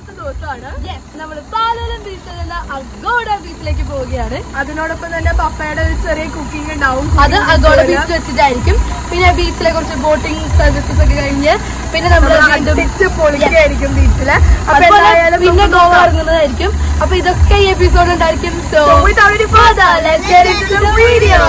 രണ്ടാമത്തെ ദിവസമാണ് നമ്മൾ പാലോലം ബീച്ചിൽ നിന്ന് അഗോഡ ബീച്ചിലേക്ക് പോവുകയാണ് അതിനോടൊപ്പം തന്നെ പപ്പയുടെ ഒരു ചെറിയ കുക്കിംഗ് ഉണ്ടാവും അത് അഗോഡ ബീച്ചിൽ വെച്ചിട്ടായിരിക്കും പിന്നെ ബീച്ചിലെ കുറച്ച് ബോട്ടിംഗ് സർവീസസ് ഒക്കെ കഴിഞ്ഞ് പിന്നെ നമ്മൾ അടിച്ച് പൊളിക്കായിരിക്കും ബീച്ചില് അപ്പൊ അതുപോലെ എന്തായാലും പിന്നെ നമുക്ക് ഗോവ ഇറങ്ങുന്നതായിരിക്കും അപ്പൊ ഇതൊക്കെ ഈ എപ്പിസോഡ് ഉണ്ടായിരിക്കും so So without any further, let's get into the video.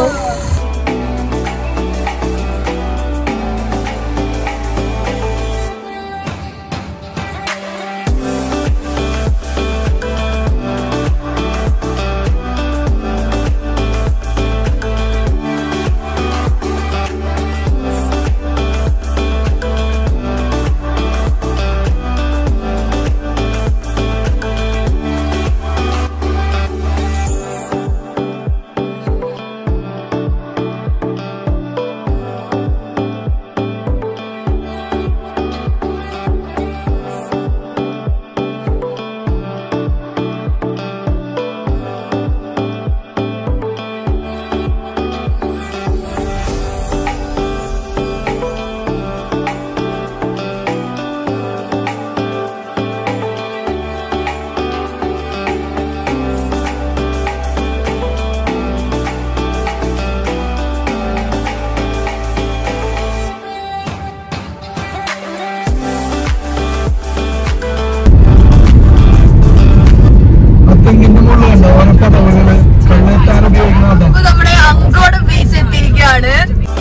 തെങ്ങിന്റെ മുകളിലുണ്ട് ഓരോ പടവുകള് കള്ളെത്താൻ ഉപയോഗിക്കുന്ന അതാണ് അപ്പൊ നമ്മുടെ അങ്കോട് ബീച്ച് എത്തിയിരിക്കുകയാണ്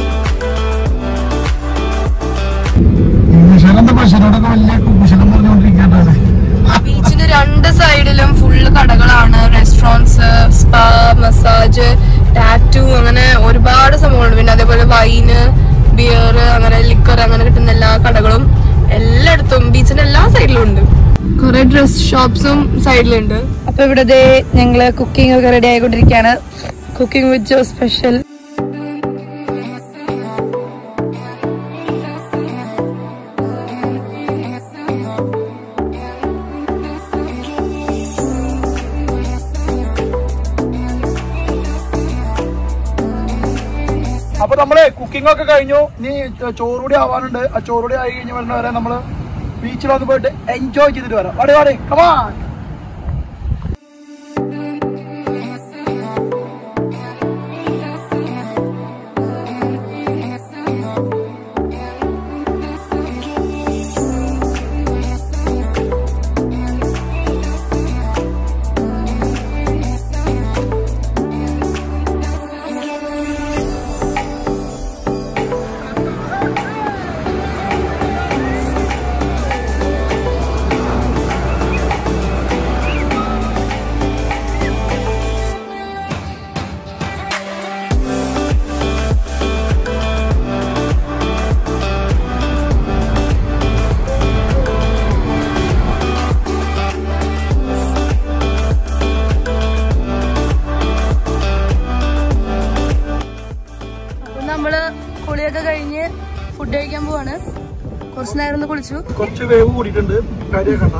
ഇംഗ്ലീഷുകാരെന്താ പശുവിനോടൊക്കെ വലിയ കുശലം പറഞ്ഞുകൊണ്ടിരിക്കേണ്ടത് ബീച്ചിന്റെ രണ്ട് സൈഡിലും ഫുള്ള് കടകളാണ് റെസ്റ്റോറൻറ്റ്സ് സ്പാ മസാജ് ടാറ്റു അങ്ങനെ ഒരുപാട് സംഭവങ്ങളുണ്ട് പിന്നെ അതേപോലെ വൈന് ബിയർ അങ്ങനെ ലിക്കർ അങ്ങനെ കിട്ടുന്ന എല്ലാ കടകളും എല്ലായിടത്തും ബീച്ചിന്റെ എല്ലാ സൈഡിലും ഉണ്ട് കുറെ ഡ്രസ് ഷോപ്സും സൈഡിലുണ്ട് അപ്പൊ ഇവിടെ ദേ ഞങ്ങള് കുക്കിംഗ് ഒക്കെ റെഡി ആയിക്കൊണ്ടിരിക്കുകയാണ് കുക്കിംഗ് വിത്ത് ജോ സ്പെഷ്യൽ അപ്പൊ നമ്മള് കുക്കിംഗ് ഒക്കെ കഴിഞ്ഞു ഇനി ചോറുകൂടി ആവാനുണ്ട് ആ ചോറുകൂടി ആയി കഴിഞ്ഞ് വരുന്ന വരെ നമ്മള് ബീച്ചിൽ വന്ന് പോയിട്ട് എൻജോയ് ചെയ്തിട്ട് വരാം വാടി വാടി കമാൻ അപ്പൊ നമ്മള് കുളിയൊക്കെ കഴിഞ്ഞ് ഫുഡ് കഴിക്കാൻ പോവാണ് കുറച്ചു നേരം ഒന്ന് കുളിച്ചു കുറച്ച് വേവ് കൂടിയിട്ടുണ്ട് കാര്യമാക്കണ്ട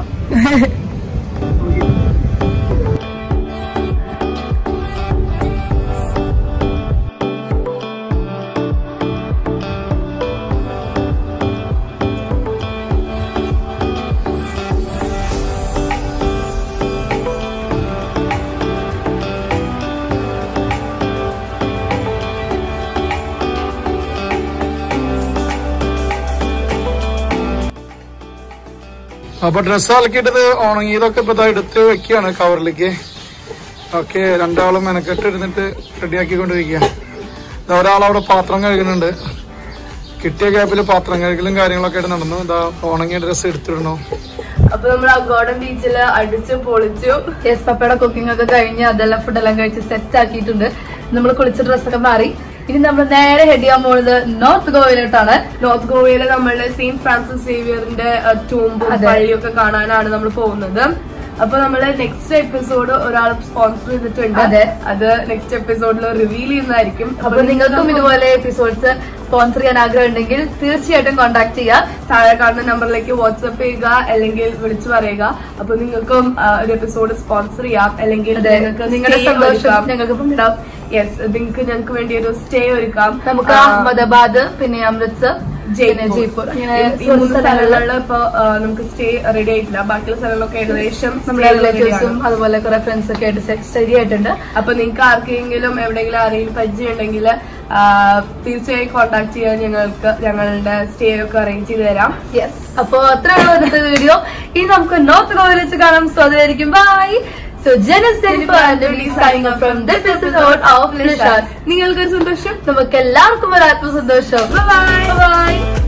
അപ്പൊ ഡ്രസ്സ് അലക്കിയിട്ടത് ഉണങ്ങിയതൊക്കെ ഇപ്പൊ ദാ എടുത്ത് വെക്കുകയാണ് കവറിലേക്ക് ഓക്കെ രണ്ടാളും മെനക്കെട്ട് ഇരുന്നിട്ട് റെഡിയാക്കിക്കൊണ്ടിരിക്കുക ദാ ഒരാളവിടെ പാത്രം കഴുകുന്നുണ്ട് കിട്ടിയ ഗ്യാപ്പിൽ പാത്രം കഴുകലും കാര്യങ്ങളൊക്കെ ആയിട്ട് നടന്നു ഇതാ ഉണങ്ങിയ ഡ്രസ്സ് എടുത്തിടണു അപ്പൊ നമ്മൾ അഗോഡൻ ബീച്ചില് അടിച്ച് പൊളിച്ചു യെസ് പപ്പയുടെ കുക്കിംഗ് ഒക്കെ കഴിഞ്ഞ് അതെല്ലാം ഫുഡെല്ലാം കഴിച്ച് സെറ്റ് ആക്കിയിട്ടുണ്ട് നമ്മൾ കുളിച്ച ഡ്രസ്സൊക്കെ മാറി ഇനി നമ്മൾ നേരെ ഹെഡ് ചെയ്യാൻ പോകുന്നത് നോർത്ത് ഗോവയിലോട്ടാണ് നോർത്ത് ഗോവയിലെ നമ്മളുടെ സെയിന്റ് ഫ്രാൻസിസ് സേവിയറിന്റെ ടൂമ്പും പള്ളിയൊക്കെ കാണാനാണ് നമ്മൾ പോകുന്നത് അപ്പൊ നമ്മള് നെക്സ്റ്റ് എപ്പിസോഡ് ഒരാൾ സ്പോൺസർ ചെയ്തിട്ടുണ്ട് അതെ അത് നെക്സ്റ്റ് എപ്പിസോഡിൽ റിവീൽ ചെയ്യുന്നതായിരിക്കും അപ്പൊ നിങ്ങൾക്കും ഇതുപോലെ എപ്പിസോഡ്സ് സ്പോൺസർ ചെയ്യാൻ ആഗ്രഹം ഉണ്ടെങ്കിൽ തീർച്ചയായിട്ടും കോൺടാക്ട് ചെയ്യാം താഴെ കാണുന്ന നമ്പറിലേക്ക് വാട്സ്ആപ്പ് ചെയ്യുക അല്ലെങ്കിൽ വിളിച്ചു പറയുക അപ്പൊ നിങ്ങൾക്കും ആ, ഒരു എപ്പിസോഡ് സ്പോൺസർ ചെയ്യാം അല്ലെങ്കിൽ നിങ്ങൾക്ക് നിങ്ങളുടെ സന്തോഷം ഞങ്ങൾക്ക് പങ്കിടാം യെസ് നിങ്ങൾക്ക് ഞങ്ങൾക്ക് വേണ്ടി ഒരു സ്റ്റേ ഒരുക്കാം നമുക്ക് ആ, അഹമ്മദാബാദ് പിന്നെ അമൃത്സർ പിന്നെ ജയ്പൂർ അങ്ങനെ ഈ കുറച്ച് മൂന്ന് സ്ഥലങ്ങളില് സ്ഥലങ്ങളില് ഇപ്പൊ ആ, നമുക്ക് സ്റ്റേ റെഡി ആയിട്ടില്ല ബാക്കിയുള്ള സ്ഥലങ്ങളിലൊക്കെ ഏകദേശം നമ്മുടെ stay ready റിലേറ്റീവ്സും ആണ്. അതുപോലെ കുറെ ഫ്രണ്ട്സ് ഒക്കെ ആയിട്ട് സ്റ്റഡി ആയിട്ടുണ്ട് അപ്പൊ നിങ്ങൾക്ക് ആർക്കെങ്കിലും എവിടെയെങ്കിലും ആരെങ്കിലും പരിചയം ഉണ്ടെങ്കിൽ തീർച്ചയായും കോൺടാക്ട് ചെയ്യാൻ ഞങ്ങൾക്ക് ഞങ്ങളുടെ സ്റ്റേ ഒക്കെ അറേഞ്ച് ചെയ്ത് തരാം യെസ് അപ്പൊ അത്രയുള്ള ഇന്നത്തെ വീഡിയോ ഇനി നമുക്ക് നോർത്ത് ഗോവയിൽ വെച്ച് കാണാം സോ അതായിരിക്കും bye so Janas signing from this episode of Lishas നിങ്ങൾക്കൊരു സന്തോഷം നമുക്ക് എല്ലാവർക്കും ഒരു ആത്മസന്തോഷം ബൈ ബൈ